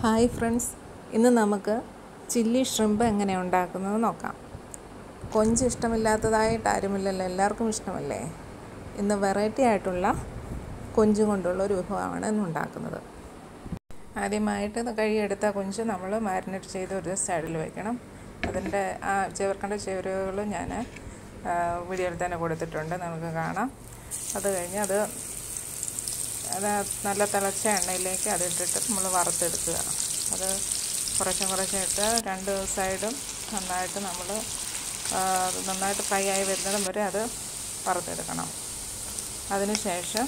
hi friends ഇന്ന് നമുക്ക് chilli shrimp എങ്ങനെ ഉണ്ടാക്കുന്നത് നോക്കാം കൊഞ്ച് ഇഷ്ടമില്ലാത്തതായിട്ട് ആരുമില്ലല്ലോ എല്ലാവർക്കും ഇഷ്ടമല്ലേ ഇന്ന് വെറൈറ്റി ആയിട്ടുള്ള കൊഞ്ചും കൊണ്ടുള്ള ഒരു വിഭവമാണ് ഇന്ന് ഉണ്ടാക്കുന്നത് ആദ്യമായിട്ട് ഇത് കഴുകിയെടുത്ത കൊഞ്ച് നമ്മൾ മാരിനേറ്റ് ചെയ്ത് ഒരു സൈഡിൽ വെക്കണം അതിൻ്റെ ആ ചേർക്കേണ്ട ചേരുവകൾ ഞാൻ വീഡിയോയിൽ തന്നെ കൊടുത്തിട്ടുണ്ട് നമുക്ക് കാണാം അത് കഴിഞ്ഞ് അത് അത് നല്ല തിളച്ച എണ്ണയിലേക്ക് അതിട്ടിട്ട് നമ്മൾ വറുത്തെടുക്കുക അത് കുറച്ചും കുറച്ചും ഇട്ട് രണ്ട് സൈഡും നന്നായിട്ട് നമ്മൾ നന്നായിട്ട് ഫ്രൈ ആയി വരുന്നിടം വരെ അത് വറുത്തെടുക്കണം അതിനുശേഷം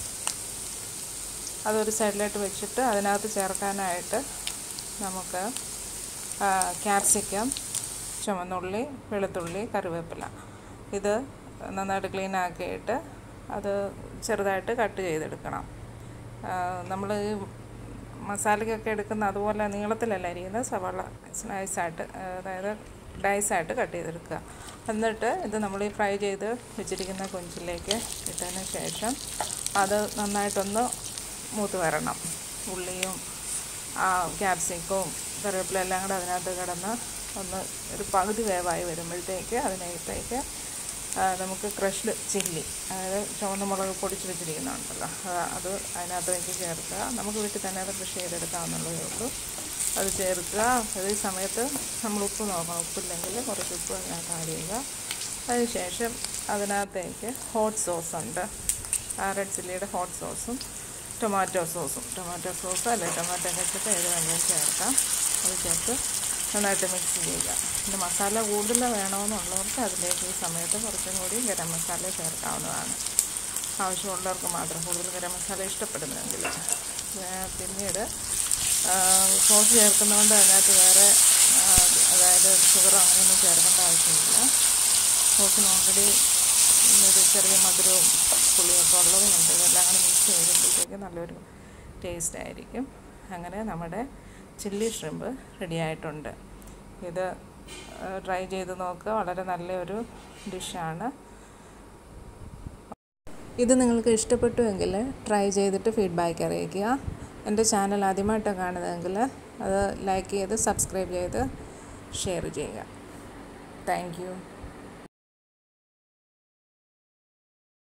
അതൊരു സൈഡിലോട്ട് വെച്ചിട്ട് അതിനകത്ത് ചേർക്കാനായിട്ട് നമുക്ക് ക്യാപ്സിക്കം ചുവന്നുള്ളി വെളുത്തുള്ളി കറിവേപ്പില ഇത് നന്നായിട്ട് ക്ലീൻ ആക്കിയിട്ട് അത് ചെറുതായിട്ട് കട്ട് ചെയ്തെടുക്കണം നമ്മൾ ഈ മസാലയ്ക്കൊക്കെ എടുക്കുന്ന അതുപോലെ നീളത്തിലല്ല അരിയുന്നത് സവാള സ്ലൈസായിട്ട് അതായത് ഡൈസായിട്ട് കട്ട് ചെയ്തെടുക്കുക എന്നിട്ട് ഇത് നമ്മൾ ഈ ഫ്രൈ ചെയ്ത് വെച്ചിരിക്കുന്ന കൊഞ്ചിലേക്ക് ഇട്ടതിന് ശേഷം അത് നന്നായിട്ടൊന്ന് മൂത്ത് വരണം ഉള്ളിയും ആ ക്യാപ്സിക്കവും കറിവേപ്പില എല്ലാം കൂടെ അതിനകത്ത് കിടന്ന് ഒന്ന് ഒരു പകുതി വേവായി വരുമ്പോഴത്തേക്ക് അതിനകത്തേക്ക് നമുക്ക് ക്രഷ്ഡ് ചില്ലി അതായത് ചുവന്ന മുളക് പൊടിച്ച് വെച്ചിരിക്കുന്നുണ്ടല്ലോ അത് അതിനകത്തേക്ക് ചേർക്കുക നമുക്ക് വീട്ടിൽ തന്നെ അത് കൃഷി ചെയ്തെടുക്കാവുന്നുള്ളതേ ഉള്ളൂ അത് ചേർക്കുക അതേ സമയത്ത് നമ്മൾ ഉപ്പ് നോക്കണം ഉപ്പില്ലെങ്കിൽ കുറച്ച് ഉപ്പ് അതിനകത്ത് ആഡ് ചെയ്യുക അതിനുശേഷം അതിനകത്തേക്ക് ഹോട്ട് സോസ് ഉണ്ട് റെഡ് ചില്ലിയുടെ ഹോട്ട് സോസും ടൊമാറ്റോ സോസും ടൊമാറ്റോ സോസ് അല്ലെ ടൊമാറ്റോ കെച്ചപ്പ് ഏത് വേണമെങ്കിലും ചേർക്കാം അത് ചേർത്ത് നന്നായിട്ട് മിക്സ് ചെയ്യുക പിന്നെ മസാല കൂടുതൽ വേണമെന്നുള്ളവർക്ക് അതിലേക്ക് ഈ സമയത്ത് കുറച്ചും കൂടി ഗരം മസാല ചേർക്കാവുന്നതാണ് ആവശ്യമുള്ളവർക്ക് മാത്രം കൂടുതൽ ഗരം മസാല ഇഷ്ടപ്പെടുന്നുവെങ്കിൽ പിന്നീട് സോസ് ചേർക്കുന്നതുകൊണ്ട് അതിനകത്ത് വേറെ അതായത് ഷുഗറോ അങ്ങനെയൊന്നും ചേർക്കേണ്ട ആവശ്യമില്ല സോസിന് ഓൾറെഡി ഒരു ചെറിയ മധുരവും പുളിയൊക്കെ ഉള്ളത് കൊണ്ട് ഇതെല്ലാം കൂടെ മിക്സ് ചെയ്യുമ്പോഴത്തേക്ക് നല്ലൊരു ടേസ്റ്റ് ആയിരിക്കും അങ്ങനെ നമ്മുടെ ചില്ലി ഷ്രിമ്പ് റെഡി ആയിട്ടുണ്ട് ഇത് ട്രൈ ചെയ്ത് നോക്കുക വളരെ നല്ലൊരു ഡിഷാണ് ഇത് നിങ്ങൾക്ക് ഇഷ്ടപ്പെട്ടുവെങ്കിൽ ട്രൈ ചെയ്തിട്ട് ഫീഡ്ബാക്ക് അറിയിക്കുക എൻ്റെ ചാനൽ ആദ്യമായിട്ടാണ് കാണുന്നതെങ്കിൽ അത് ലൈക്ക് ചെയ്ത് സബ്സ്ക്രൈബ് ചെയ്ത് ഷെയർ ചെയ്യുക താങ്ക്